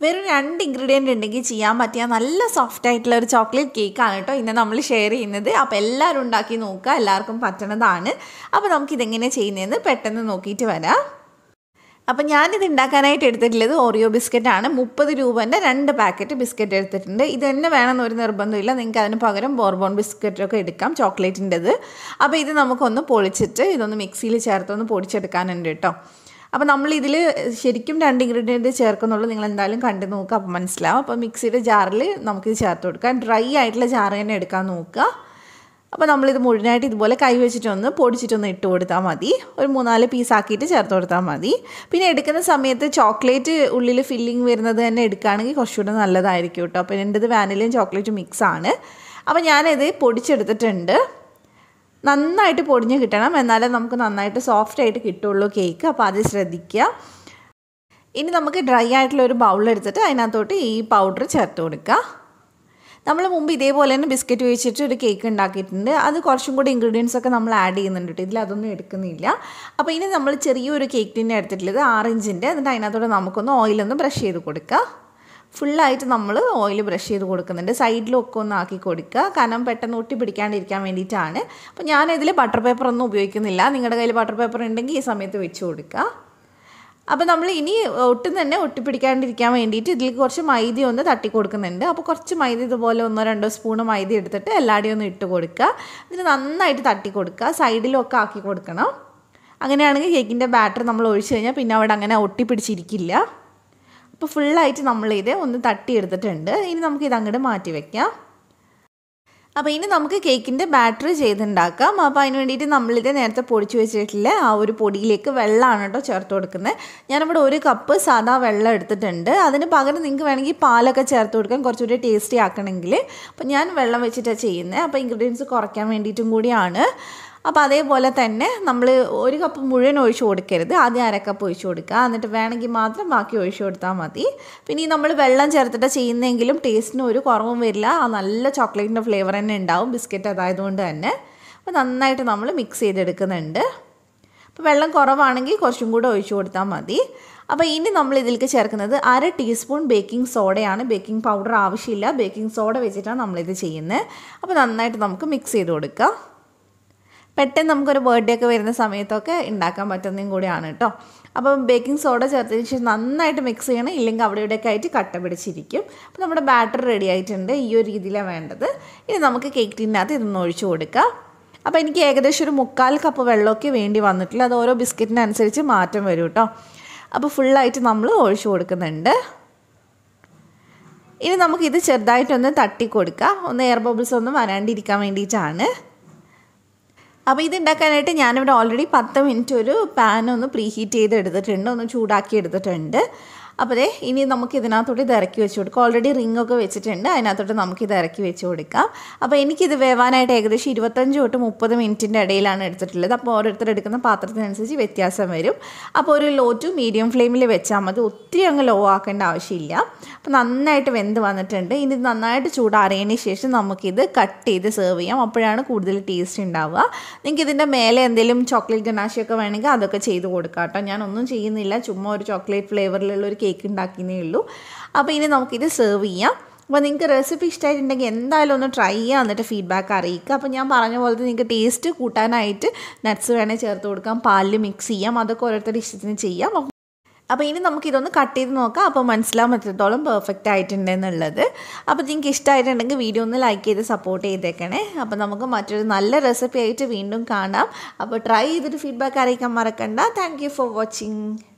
വെറും രണ്ട് ഇൻഗ്രീഡിയൻ്റ് ഉണ്ടെങ്കിൽ ചെയ്യാൻ പറ്റിയ നല്ല സോഫ്റ്റ് ആയിട്ടുള്ള ഒരു ചോക്ലേറ്റ് കേക്കാണ് കേട്ടോ ഇന്ന് നമ്മൾ ഷെയർ ചെയ്യുന്നത് അപ്പോൾ എല്ലാവരും ഉണ്ടാക്കി നോക്കുക എല്ലാവർക്കും പറ്റണതാണ് അപ്പോൾ നമുക്കിതെങ്ങനെ ചെയ്യുന്നതെന്ന് പെട്ടെന്ന് നോക്കിയിട്ട് വരാം അപ്പം ഞാനിത് ഉണ്ടാക്കാനായിട്ട് എടുത്തിട്ടുള്ളത് ഓറിയോ ബിസ്ക്കറ്റാണ് മുപ്പത് രൂപേൻ്റെ രണ്ട് പാക്കറ്റ് ബിസ്ക്കറ്റ് എടുത്തിട്ടുണ്ട് ഇത് തന്നെ വേണമെന്ന് ഒരു നിർബന്ധമില്ല നിങ്ങൾക്ക് അതിന് പകരം ബോർബോൺ ബിസ്ക്കറ്റൊക്കെ എടുക്കാം ചോക്ലേറ്റിൻ്റെത് അപ്പോൾ ഇത് നമുക്കൊന്ന് പൊളിച്ചിട്ട് ഇതൊന്ന് മിക്സിയിൽ ചേർത്തൊന്ന് പൊടിച്ചെടുക്കാനുണ്ട് കേട്ടോ അപ്പോൾ നമ്മൾ ഇതിൽ ശരിക്കും രണ്ട് ഇൻഗ്രീഡിയൻറ്റ് ചേർക്കുന്നുള്ളൂ നിങ്ങൾ എന്തായാലും കണ്ടു നോക്കുക അപ്പോൾ മനസ്സിലാവും അപ്പോൾ മിക്സിയുടെ ജാറിൽ നമുക്കിത് ചേർത്ത് കൊടുക്കാം ഡ്രൈ ആയിട്ടുള്ള ജാറ് തന്നെ എടുക്കാൻ നോക്കുക അപ്പോൾ നമ്മളിത് മുഴുവനായിട്ട് ഇതുപോലെ കൈ വെച്ചിട്ടൊന്ന് പൊടിച്ചിട്ടൊന്ന് ഇട്ട് കൊടുത്താൽ മതി ഒരു മൂന്നാല് പീസാക്കിയിട്ട് ചേർത്ത് കൊടുത്താൽ മതി പിന്നെ എടുക്കുന്ന സമയത്ത് ചോക്ലേറ്റ് ഉള്ളിൽ ഫില്ലിങ് വരുന്നത് തന്നെ എടുക്കുകയാണെങ്കിൽ കുറച്ചുകൂടെ നല്ലതായിരിക്കും കേട്ടോ അപ്പോൾ എൻ്റെത് വാനിലയും ചോക്ലേറ്റും മിക്സ് ആണ് അപ്പോൾ ഞാനിത് പൊടിച്ചെടുത്തിട്ടുണ്ട് നന്നായിട്ട് പൊടിഞ്ഞ് കിട്ടണം എന്നാലേ നമുക്ക് നന്നായിട്ട് സോഫ്റ്റ് ആയിട്ട് കിട്ടുള്ളൂ കേക്ക് അപ്പോൾ അത് ശ്രദ്ധിക്കുക ഇനി നമുക്ക് ഡ്രൈ ആയിട്ടുള്ള ഒരു ബൗൾ എടുത്തിട്ട് അതിനകത്തോട്ട് ഈ പൗഡർ ചേർത്ത് കൊടുക്കുക നമ്മൾ മുമ്പ് ഇതേപോലെ തന്നെ ബിസ്ക്കറ്റ് വെച്ചിട്ട് ഒരു കേക്ക് ഉണ്ടാക്കിയിട്ടുണ്ട് അത് കുറച്ചും കൂടി ഇൻഗ്രീഡിയൻസ് ഒക്കെ നമ്മൾ ആഡ് ചെയ്യുന്നുണ്ട് കേട്ടോ ഇതിൽ അതൊന്നും എടുക്കുന്നില്ല അപ്പോൾ ഇനി നമ്മൾ ചെറിയൊരു കേക്ക് ടിന്നെ എടുത്തിട്ടുള്ളത് ആറ് ഇഞ്ചിൻ്റെ എന്നിട്ട് അതിനകത്തോടെ നമുക്കൊന്ന് ഓയിലൊന്ന് ബ്രഷ് ചെയ്ത് കൊടുക്കുക ഫുള്ളായിട്ട് നമ്മൾ ഓയിൽ ബ്രഷ് ചെയ്ത് കൊടുക്കുന്നുണ്ട് സൈഡിലും ഒക്കെ ഒന്ന് ആക്കി കൊടുക്കുക കാരണം പെട്ടെന്ന് ഒട്ടി പിടിക്കാണ്ടിരിക്കാൻ വേണ്ടിയിട്ടാണ് അപ്പോൾ ഞാനിതിൽ ബട്ടർ പേപ്പർ ഒന്നും ഉപയോഗിക്കുന്നില്ല നിങ്ങളുടെ കയ്യിൽ ബട്ടർ പേപ്പർ ഉണ്ടെങ്കിൽ ഈ സമയത്ത് വെച്ച് കൊടുക്കുക അപ്പോൾ നമ്മൾ ഇനി ഒട്ടും തന്നെ ഒട്ടിപ്പിടിക്കാണ്ടിരിക്കാൻ വേണ്ടിയിട്ട് ഇതിൽ കുറച്ച് മൈദ ഒന്ന് തട്ടി കൊടുക്കുന്നുണ്ട് അപ്പോൾ കുറച്ച് മൈദ ഇതുപോലെ ഒന്നോ രണ്ടോ സ്പൂണ് മൈദ എടുത്തിട്ട് എല്ലാവരുടെയും ഒന്ന് ഇട്ട് കൊടുക്കുക എന്നിട്ട് നന്നായിട്ട് തട്ടി കൊടുക്കുക സൈഡിലും ഒക്കെ ആക്കി കൊടുക്കണം അങ്ങനെയാണെങ്കിൽ കേക്കിൻ്റെ ബാറ്റർ നമ്മൾ ഒഴിച്ച് കഴിഞ്ഞാൽ പിന്നെ അവിടെ അങ്ങനെ ഒട്ടിപ്പിടിച്ചിരിക്കില്ല അപ്പോൾ ഫുള്ളായിട്ട് നമ്മളിത് ഒന്ന് തട്ടിയെടുത്തിട്ടുണ്ട് ഇനി നമുക്കിത് അങ്ങോട്ട് മാറ്റി വയ്ക്കാം അപ്പോൾ ഇനി നമുക്ക് കേക്കിൻ്റെ ബാറ്ററി ചെയ്തുണ്ടാക്കാം അപ്പോൾ അതിന് വേണ്ടിയിട്ട് നമ്മളിത് നേരത്തെ പൊടിച്ച് വെച്ചിട്ടില്ല ആ ഒരു പൊടിയിലേക്ക് വെള്ളമാണ് കേട്ടോ ചേർത്ത് കൊടുക്കുന്നത് ഞാനിവിടെ ഒരു കപ്പ് സാധാ വെള്ളം എടുത്തിട്ടുണ്ട് അതിന് പകരം നിങ്ങൾക്ക് വേണമെങ്കിൽ പാലൊക്കെ ചേർത്ത് കൊടുക്കാൻ കുറച്ചുകൂടി ടേസ്റ്റി ആക്കണമെങ്കിൽ അപ്പോൾ ഞാൻ വെള്ളം വെച്ചിട്ടാണ് ചെയ്യുന്നത് അപ്പോൾ ഇൻഗ്രീഡിയൻസ് കുറയ്ക്കാൻ വേണ്ടിയിട്ടും കൂടിയാണ് അപ്പോൾ അതേപോലെ തന്നെ നമ്മൾ ഒരു കപ്പ് മുഴുവൻ ഒഴിച്ച് കൊടുക്കരുത് ആദ്യം അരക്കപ്പ് ഒഴിച്ച് കൊടുക്കുക എന്നിട്ട് വേണമെങ്കിൽ മാത്രം ബാക്കി ഒഴിച്ച് കൊടുത്താൽ മതി പിന്നെ ഈ നമ്മൾ വെള്ളം ചേർത്തിട്ട് ചെയ്യുന്നെങ്കിലും ടേസ്റ്റിന് ഒരു കുറവും വരില്ല ആ നല്ല ചോക്ലേറ്റിൻ്റെ ഫ്ലേവർ തന്നെ ഉണ്ടാവും ബിസ്ക്കറ്റ് അതായതുകൊണ്ട് തന്നെ അപ്പോൾ നന്നായിട്ട് നമ്മൾ മിക്സ് ചെയ്തെടുക്കുന്നുണ്ട് അപ്പോൾ വെള്ളം കുറവാണെങ്കിൽ കുറച്ചും കൂടെ ഒഴിച്ച് കൊടുത്താൽ മതി അപ്പോൾ ഇനി നമ്മൾ ഇതിലേക്ക് ചേർക്കുന്നത് അര ടീസ്പൂൺ ബേക്കിംഗ് സോഡയാണ് ബേക്കിംഗ് പൗഡർ ആവശ്യമില്ല ബേക്കിംഗ് സോഡ വെച്ചിട്ടാണ് നമ്മളിത് ചെയ്യുന്നത് അപ്പോൾ നന്നായിട്ട് നമുക്ക് മിക്സ് ചെയ്ത് കൊടുക്കാം പെട്ടെന്ന് നമുക്കൊരു ബർത്ത്ഡേ ഒക്കെ വരുന്ന സമയത്തൊക്കെ ഉണ്ടാക്കാൻ പറ്റുന്നതും കൂടിയാണ് കേട്ടോ അപ്പം ബേക്കിംഗ് സോഡ ചേർത്തതിന് ശേഷം നന്നായിട്ട് മിക്സ് ചെയ്യണം ഇല്ലെങ്കിൽ അവിടെ ഇവിടെയൊക്കെ ആയിട്ട് കട്ട പിടിച്ചിരിക്കും അപ്പോൾ നമ്മുടെ ബാറ്റർ റെഡി ആയിട്ടുണ്ട് ഈ ഒരു രീതിയിലാണ് വേണ്ടത് ഇനി നമുക്ക് കേക്ക് ടീനകത്ത് ഇതൊന്ന് ഒഴിച്ചു കൊടുക്കാം അപ്പോൾ എനിക്ക് ഏകദേശം ഒരു മുക്കാൽ കപ്പ് വെള്ളമൊക്കെ വേണ്ടി വന്നിട്ടില്ല അത് ഓരോ ബിസ്ക്കറ്റിനനുസരിച്ച് മാറ്റം വരും കേട്ടോ അപ്പോൾ ഫുള്ളായിട്ട് നമ്മൾ ഒഴിച്ചു കൊടുക്കുന്നുണ്ട് ഇനി നമുക്കിത് ചെറുതായിട്ടൊന്ന് തട്ടി കൊടുക്കാം ഒന്ന് എയർ ബബിൾസ് ഒന്നും വരാണ്ടിരിക്കാൻ വേണ്ടിയിട്ടാണ് അപ്പോൾ ഇത് ഉണ്ടാക്കാനായിട്ട് ഞാനിവിടെ ഓൾറെഡി പത്ത് മിനിറ്റ് ഒരു പാൻ ഒന്ന് പ്രീ ഹീറ്റ് ചെയ്ത് എടുത്തിട്ടുണ്ട് ഒന്ന് ചൂടാക്കി എടുത്തിട്ടുണ്ട് അപ്പോൾ ദേ ഇനി നമുക്ക് ഇതിനകത്തോട്ട് ഇത് ഇറക്കി വെച്ച് കൊടുക്കാം ഓൾറെഡി റിംഗ് ഒക്കെ വെച്ചിട്ടുണ്ട് അതിനകത്തോട്ട് നമുക്ക് ഇത് ഇറക്കി വെച്ച് കൊടുക്കാം അപ്പോൾ എനിക്കിത് വേവാനായിട്ട് ഏകദേശം ഇരുപത്തഞ്ച് തൊട്ട് മുപ്പത് മിനിറ്റിൻ്റെ ഇടയിലാണ് എടുത്തിട്ടുള്ളത് അപ്പോൾ ഓരോരുത്തർ എടുക്കുന്ന പാത്രത്തിനനുസരിച്ച് വ്യത്യാസം വരും അപ്പോൾ ഒരു ലോ ടു മീഡിയം ഫ്ലെയിമിൽ വെച്ചാൽ മതി ഒത്തിരി അങ്ങ് ലോ ആക്കേണ്ട ആവശ്യമില്ല അപ്പോൾ നന്നായിട്ട് വെന്ത് വന്നിട്ടുണ്ട് ഇനി ഇത് നന്നായിട്ട് ചൂടാറിയതിന് ശേഷം നമുക്കിത് കട്ട് ചെയ്ത് സെർവ് ചെയ്യാം അപ്പോഴാണ് കൂടുതൽ ടേസ്റ്റ് ഉണ്ടാവുക നിങ്ങൾക്ക് ഇതിൻ്റെ മേലെ എന്തെങ്കിലും ചോക്ലേറ്റ് ഗനാശയൊക്കെ വേണമെങ്കിൽ അതൊക്കെ ചെയ്ത് കൊടുക്കാം കേട്ടോ ഞാനൊന്നും ചെയ്യുന്നില്ല ചുമ്മാ ഒരു ചോക്ലേറ്റ് ഫ്ലേവറിലുള്ള ഒരു കേക്ക് ഉണ്ടാക്കിയേ ഉള്ളൂ അപ്പോൾ ഇനി നമുക്കിത് സെർവ് ചെയ്യാം അപ്പോൾ നിങ്ങൾക്ക് റെസിപ്പി ഇഷ്ടമായിട്ടുണ്ടെങ്കിൽ എന്തായാലും ഒന്ന് ട്രൈ ചെയ്യുക എന്നിട്ട് ഫീഡ്ബാക്ക് അറിയിക്കുക അപ്പോൾ ഞാൻ പറഞ്ഞ പോലത്തെ നിങ്ങൾക്ക് ടേസ്റ്റ് കൂട്ടാനായിട്ട് നട്ട്സ് വേണേൽ ചേർത്ത് കൊടുക്കാം പാലിൽ മിക്സ് ചെയ്യാം അതൊക്കെ ഓരോരുത്തരുടെ ഇഷ്ടത്തിന് ചെയ്യാം അപ്പോൾ ഇനി നമുക്കിതൊന്ന് കട്ട് ചെയ്ത് നോക്കാം അപ്പോൾ മനസ്സിലാവും എത്രത്തോളം പെർഫെക്റ്റ് ആയിട്ടുണ്ട് എന്നുള്ളത് അപ്പോൾ നിങ്ങൾക്ക് ഇഷ്ടമായിട്ടുണ്ടെങ്കിൽ വീഡിയോ ഒന്ന് ലൈക്ക് ചെയ്ത് സപ്പോർട്ട് ചെയ്തേക്കണേ അപ്പോൾ നമുക്ക് മറ്റൊരു നല്ല റെസിപ്പി ആയിട്ട് വീണ്ടും കാണാം അപ്പോൾ ട്രൈ ചെയ്തിട്ട് ഫീഡ്ബാക്ക് അറിയിക്കാൻ മറക്കണ്ട താങ്ക് ഫോർ വാച്ചിങ്